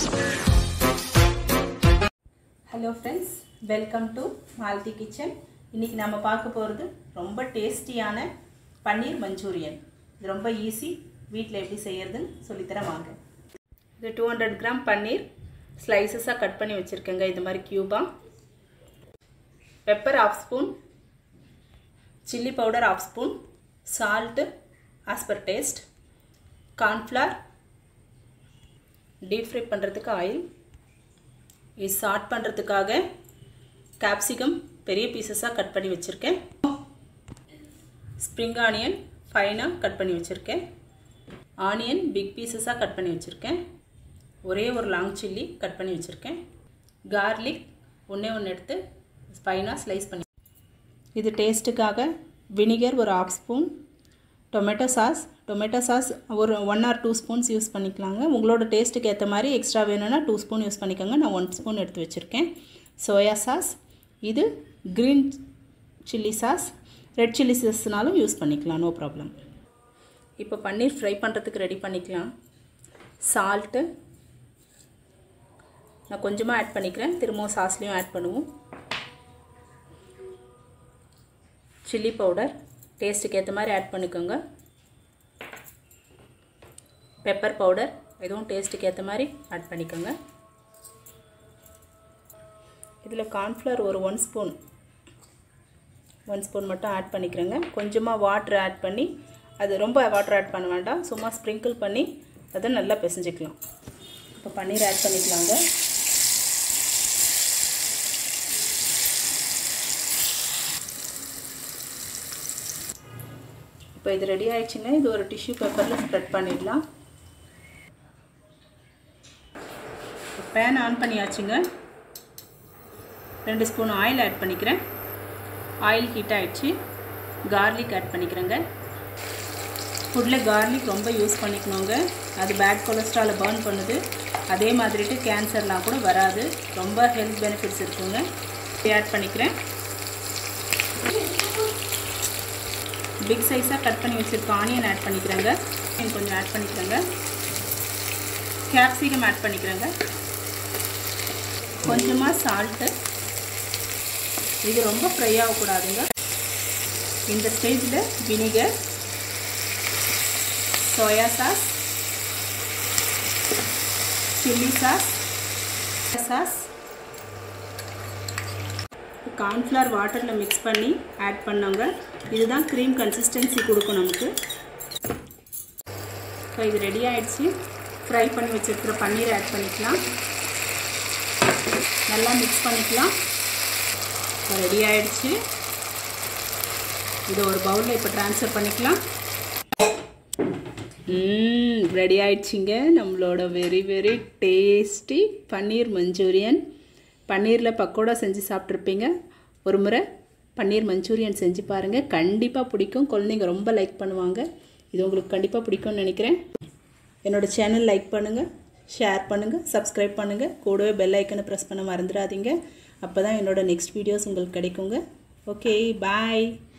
hello friends welcome to Malti kitchen இன்றைக்கி நம்ம பார்க்க போகிறது ரொம்ப டேஸ்டியான பன்னீர் மஞ்சூரியன் இது ரொம்ப ஈஸி வீட்டில் எப்படி செய்யறதுன்னு சொல்லித்தரேன் வாங்க இது டூ ஹண்ட்ரட் கிராம் பன்னீர் ஸ்லைசஸாக கட் பண்ணி வச்சுருக்கேங்க இது மாதிரி க்யூபாக pepper half spoon chilli powder half spoon salt as per taste cornflour deep fry பண்ணுறதுக்கு ஆயில் இது சாட் பண்ணுறதுக்காக கேப்சிகம் பெரிய பீசஸாக கட் பண்ணி வச்சுருக்கேன் ஸ்ப்ரிங் ஆனியன் ஃபைனாக கட் பண்ணி வச்சுருக்கேன் ஆனியன் பிக் பீசஸாக கட் பண்ணி வச்சுருக்கேன் ஒரே ஒரு லாங் சில்லி கட் பண்ணி வச்சுருக்கேன் கார்லிக் ஒன்றே ஒன்று எடுத்து ஃபைனாக ஸ்லைஸ் பண்ணி இது டேஸ்ட்டுக்காக வினிகர் ஒரு half spoon tomato sauce tomato sauce ஒரு one or two spoons use பண்ணிக்கலாங்க உங்களோட டேஸ்ட்டுக்கு ஏற்ற மாதிரி எக்ஸ்ட்ரா வேணும்னா டூ ஸ்பூன் யூஸ் பண்ணிக்கோங்க நான் ஒன் ஸ்பூன் எடுத்து வச்சுருக்கேன் சோயா சாஸ் இது green chilli sauce red chilli சாஸ்னாலும் யூஸ் பண்ணிக்கலாம் நோ ப்ராப்ளம் இப்போ பன்னீர் ஃப்ரை பண்ணுறதுக்கு ரெடி பண்ணிக்கலாம் சால்ட்டு நான் கொஞ்சமாக ஆட் பண்ணிக்கிறேன் திரும்பவும் சாஸ்லேயும் ஆட் பண்ணுவோம் சில்லி பவுடர் டேஸ்ட்டுக்கு ஏற்ற மாதிரி ஆட் பண்ணிக்கோங்க பெப்பர் பவுடர் எதுவும் டேஸ்ட்டுக்கு ஏற்ற மாதிரி ஆட் பண்ணிக்கோங்க இதில் கார்ன்ஃப்ளவர் ஒரு ஒன் ஸ்பூன் ஒன் ஸ்பூன் மட்டும் ஆட் பண்ணிக்கிறேங்க கொஞ்சமாக வாட்ரு ஆட் பண்ணி அது ரொம்ப வாட்டர் ஆட் பண்ண வேண்டாம் சும்மா ஸ்ப்ரிங்கிள் பண்ணி அதை நல்லா பிசைஞ்சிக்கலாம் இப்போ பன்னீர் ஆட் பண்ணிக்கலாங்க இப்போ இது ரெடி ஆயிடுச்சுங்க இது ஒரு டிஷ்யூ பேப்பரில் ஸ்ப்ரெட் பண்ணிடலாம் பேன் ஆன் பண்ணியாச்சுங்க ரெண்டு ஸ்பூன் ஆயில் ஆட் பண்ணிக்கிறேன் ஆயில் ஹீட் ஆகிடுச்சு கார்லிக் ஆட் பண்ணிக்கிறேங்க ஃபுட்டில் கார்லிக் ரொம்ப யூஸ் பண்ணிக்கணுங்க அது பேட் கொலஸ்ட்ராலை பர்ன் பண்ணுது அதே மாதிரிட்டு கேன்சர்லாம் கூட வராது ரொம்ப ஹெல்த் பெனிஃபிட்ஸ் இருக்குங்க ஆட் பண்ணிக்கிறேன் பிக் சைஸாக கட் பண்ணி வச்சுருக்க ஆனியன் ஆட் பண்ணிக்கிறேங்க கொஞ்சம் ஆட் பண்ணிக்கிறேங்க கேப்சிகம் ஆட் பண்ணிக்கிறேங்க கொஞ்சமாக சால்ட்டு இது ரொம்ப ஃப்ரை ஆகக்கூடாதுங்க இந்த ஸ்டேஜில் vinegar soya sauce chilli sauce sauce cornflour வாட்டரில் மிக்ஸ் பண்ணி ஆட் பண்ணோங்க இதுதான் க்ரீம் கன்சிஸ்டன்சி கொடுக்கும் நமக்கு இப்போ இது ரெடி ஆகிடுச்சு ஃப்ரை பண்ணி வச்சுருக்கிற பன்னீர் ஆட் பண்ணிக்கலாம் நல்லா மிக்ஸ் பண்ணிக்கலாம் இப்போ ரெடி ஆகிடுச்சு இதை ஒரு பவுலில் இப்போ ட்ரான்ஸ்ஃபர் பண்ணிக்கலாம் ரெடி ஆயிடுச்சிங்க நம்மளோட very very tasty paneer Manchurian பன்னீரில் பக்கோடா செஞ்சு சாப்பிட்ருப்பீங்க ஒரு முறை பன்னீர் மஞ்சூரியன் செஞ்சு பாருங்கள் கண்டிப்பாக பிடிக்கும் குழந்தைங்க ரொம்ப லைக் பண்ணுவாங்க இது உங்களுக்கு கண்டிப்பாக பிடிக்கும்னு நினைக்கிறேன் என்னோடய சேனல் லைக் பண்ணுங்கள் ஷேர் பண்ணுங்கள் சப்ஸ்கிரைப் பண்ணுங்கள் கூடவே பெல் ஐக்கனை ப்ரெஸ் பண்ண மறந்துடாதீங்க அப்போ தான் என்னோடய நெக்ஸ்ட் வீடியோஸ் உங்களுக்கு கிடைக்குங்க ஓகே பாய்